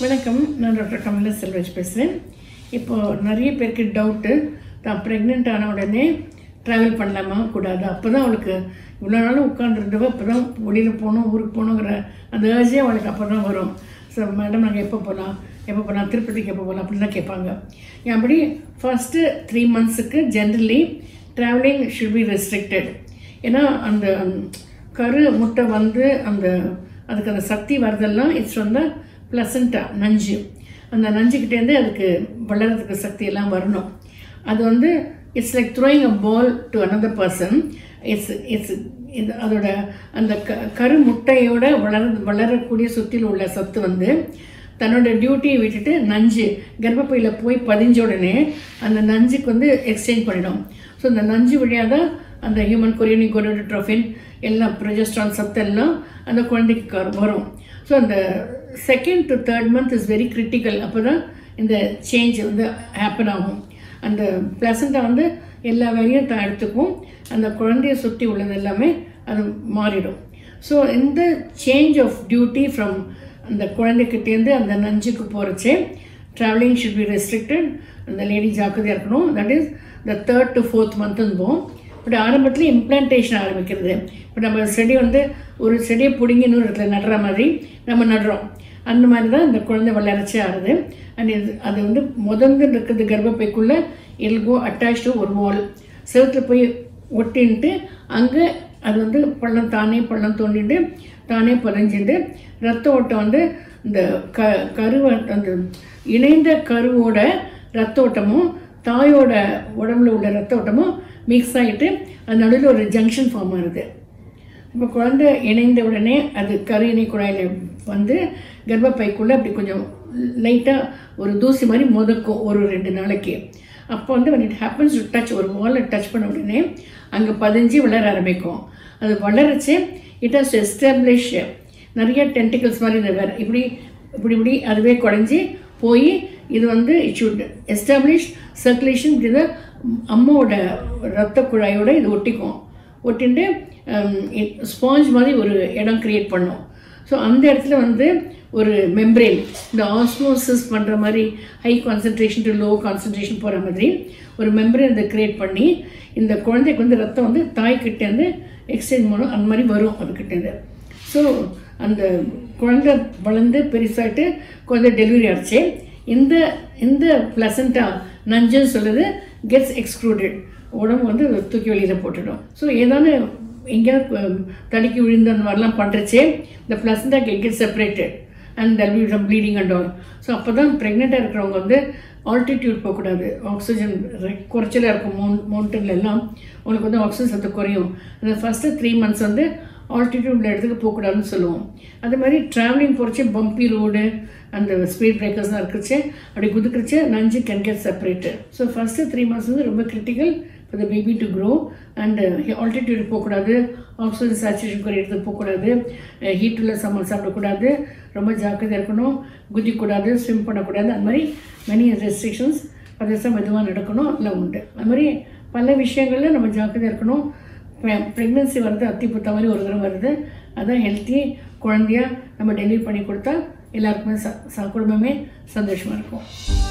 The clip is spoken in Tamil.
வணக்கம் நான் டாக்டர் கமலா செல்வராஜ் பேசுகிறேன் இப்போது நிறைய பேருக்கு டவுட்டு தான் ப்ரெக்னென்ட் ஆன உடனே ட்ராவல் பண்ணலாமா கூடாது அப்போ தான் அவளுக்கு இவ்வளோ நாளும் உட்காந்துருந்தவ அப்போ தான் வெளியில் போகணும் ஊருக்கு போகணுங்கிற அந்த ஏர்ஜே அவளுக்கு அப்போ தான் வரும் ஸோ மேடம் நாங்கள் எப்போ போகலாம் எப்போ போகலாம் திருப்பதிக்கு எப்போ போகலாம் அப்படின்லாம் கேட்பாங்க அப்படி ஃபஸ்ட்டு த்ரீ மந்த்ஸுக்கு generally travelling should be restricted ஏன்னா அந்த கரு முட்டை வந்து அந்த அதுக்கு அந்த சக்தி வரதெல்லாம் இட்ஸ் வந்து ப்ளசண்ட்டாக நஞ்சு அந்த நஞ்சுக்கிட்டேருந்து அதுக்கு வளர்கிறதுக்கு சக்தி எல்லாம் வரணும் அது வந்து it's like throwing a ball to another person it's it's இது அதோட அந்த க கரு முட்டையோட வளர வளரக்கூடிய சுற்றில் உள்ள சத்து வந்து தன்னோட டியூட்டியை விட்டுட்டு நஞ்சு கர்ப்பப்பையில் போய் பதிஞ்ச உடனே அந்த நஞ்சுக்கு வந்து எக்ஸ்சேஞ்ச் பண்ணிடும் ஸோ அந்த நஞ்சு வழியாக தான் அந்த ஹியூமன் கொரியனி கொரோட்ரோஃபின் எல்லாம் ப்ரொஜெஸ்ட்ரான் சத்தெல்லாம் அந்த குழந்தைக்கு கரு- வரும் ஸோ அந்த second to third month is very critical அப்போ தான் இந்த சேஞ்ச் வந்து ஹேப்பன் ஆகும் அந்த பிளசண்ட்டை வந்து எல்லா வேலையும் தான் எடுத்துக்கும் அந்த குழந்தைய சுற்றி உள்ளது எல்லாமே அது மாறிடும் ஸோ இந்த சேஞ்ச் ஆஃப் டியூட்டி ஃப்ரம் அந்த குழந்தைகிட்டேருந்து அந்த நஞ்சுக்கு போகிறச்சே ட்ராவலிங் ஷுட் பி ரெஸ்ட்ரிக்டட் அந்த லேடி ஜாக்கிரதையாக இருக்கணும் that is the third to fourth மந்த்தும்போம் பட் ஆரம்பத்தில் இம்ப்ளான்டேஷன் ஆரம்பிக்கிறது இப்போ நம்ம செடி வந்து ஒரு செடியை பிடுங்கி இன்னொரு இடத்துல நடுற மாதிரி நம்ம நடுறோம் அந்த மாதிரி தான் இந்த குழந்தை வளர்ச்சி ஆகுது அண்ட் இது அது வந்து முதந்து இருக்கிறது கர்ப்பப்பைக்குள்ளே எல்கோ அட்டாச் டு ஒரு வால் செவுத்துல போய் ஒட்டின்ட்டு அங்கே அது வந்து பள்ளம் தானே பள்ளம் தோண்டிட்டு தானே பதிஞ்சுட்டு ரத்த ஓட்டம் வந்து இந்த க கருவை அந்த இணைந்த கருவோட ரத்த ஓட்டமும் தாயோட உடம்புல உள்ள ரத்த ஓட்டமும் மிக்ஸ் ஆகிட்டு அது நடுவில் ஒரு ஜங்ஷன் ஃபார்ம் ஆகுது இப்போ குழந்தை இணைந்த உடனே அது கரு இணை குழாயில் வந்து கர்ப்பப்பைக்குள்ளே அப்படி கொஞ்சம் லைட்டாக ஒரு தூசி மாதிரி முதக்கும் ஒரு ரெண்டு நாளைக்கு அப்போ வந்து when it happens to touch ஒரு வாலை டச் பண்ண உடனே அங்கே பதிஞ்சு வளர ஆரம்பிக்கும் அது வளரச்சு இட் ஹாஸ் எஸ்டாப்ளிஷ் நிறைய டென்டிகல்ஸ் மாதிரி இந்த வேற இப்படி இப்படி இப்படி அதுவே குறைஞ்சி போய் இது வந்து இட் ஷுட் எஸ்டாப்ளிஷ் சர்க்குலேஷன் இது அம்மாவோட ரத்த குழாயோட இது ஒட்டிக்கும் ஒட்டிட்டு ஸ்பாஞ்ச் மாதிரி ஒரு இடம் கிரியேட் பண்ணும் ஸோ அந்த இடத்துல வந்து ஒரு மெம்ப்ரேன் இந்த ஆஸ்மோசிஸ் பண்ணுற மாதிரி high concentration to low concentration போகிற மாதிரி ஒரு மெம்ப்ரேன் இதை கிரியேட் பண்ணி இந்த குழந்தைக்கு வந்து ரத்தம் வந்து தாய்கிட்டேருந்து எக்ஸ்சேஞ்ச் பண்ணும் அந்த மாதிரி வரும் அதுக்கிட்டேருந்து ஸோ அந்த குழந்தை வளர்ந்து பெருசாகிட்டு குழந்தை டெலிவரி ஆச்சு இந்த இந்த பிளசண்டா நஞ்சுன்னு சொல்லுது கெட்ஸ் எக்ஸ்க்ளூடட் உடம்பு வந்து தூக்கி வெளியில் போட்டுடும் ஸோ ஏதாவது எங்கேயாவது அஹ், தடுக்கி விழுந்து அந்த மாதிரிலாம் பண்ணுறச்சே இந்த பிளசண்டா get get separated and there'll be some bleeding and all so அப்போ தான் ப்ரெக்னெண்ட்டாக இருக்கிறவங்க வந்து ஆல்டிடியூட் போகக்கூடாது ஆக்சிஜன் குறைச்சலாக இருக்கும் மவுண்ட் மவுண்டன்ல எல்லாம் உங்களுக்கு வந்து ஆக்சிஜன் சத்து குறையும் அந்த ஃபஸ்ட்டு த்ரீ மந்த்ஸ் வந்து ஆல்டிடியூட்ல இடத்துக்கு போகக்கூடாதுன்னு சொல்லுவோம் அதே மாதிரி ட்ராவலிங் போகிறச்சு பம்பி ரோடு அந்த ஸ்பீட் பிரேக்கர்ஸ்லாம் இருக்குச்சு அப்படி குதிக்கிறச்சு நஞ்சு can get separated so first three months வந்து ரொம்ப critical for the baby to grow and uh, altitude போகக்கூடாது ஆக்சிஜன் சேச்சுரேஷன் குறை இடத்துக்கு போகக்கூடாது ஹீட் உள்ள சாமான் சாப்பிடக்கூடாது ரொம்ப ஜாக்கிரதையாக இருக்கணும் குதிக்கூடாது ஸ்விம் பண்ணக்கூடாது அந்த மாதிரி மெனி ரெஸ்ட்ரிக்ஷன்ஸ் அதெல்லாம் மெதுவாக நடக்கணும் அதெல்லாம் உண்டு அது மாதிரி பல விஷயங்களில் நம்ம ஜாக்கிரதையாக இருக்கணும் ப்ரெக்னென்சி வருது அத்தி புத்த மாதிரி ஒரு தடவை வருது அதான் ஹெல்த்தி குழந்தையா நம்ம டெலிவரி பண்ணி கொடுத்தா எல்லாருக்குமே ச ச- குடும்பமே சந்தோஷமாக இருக்கும்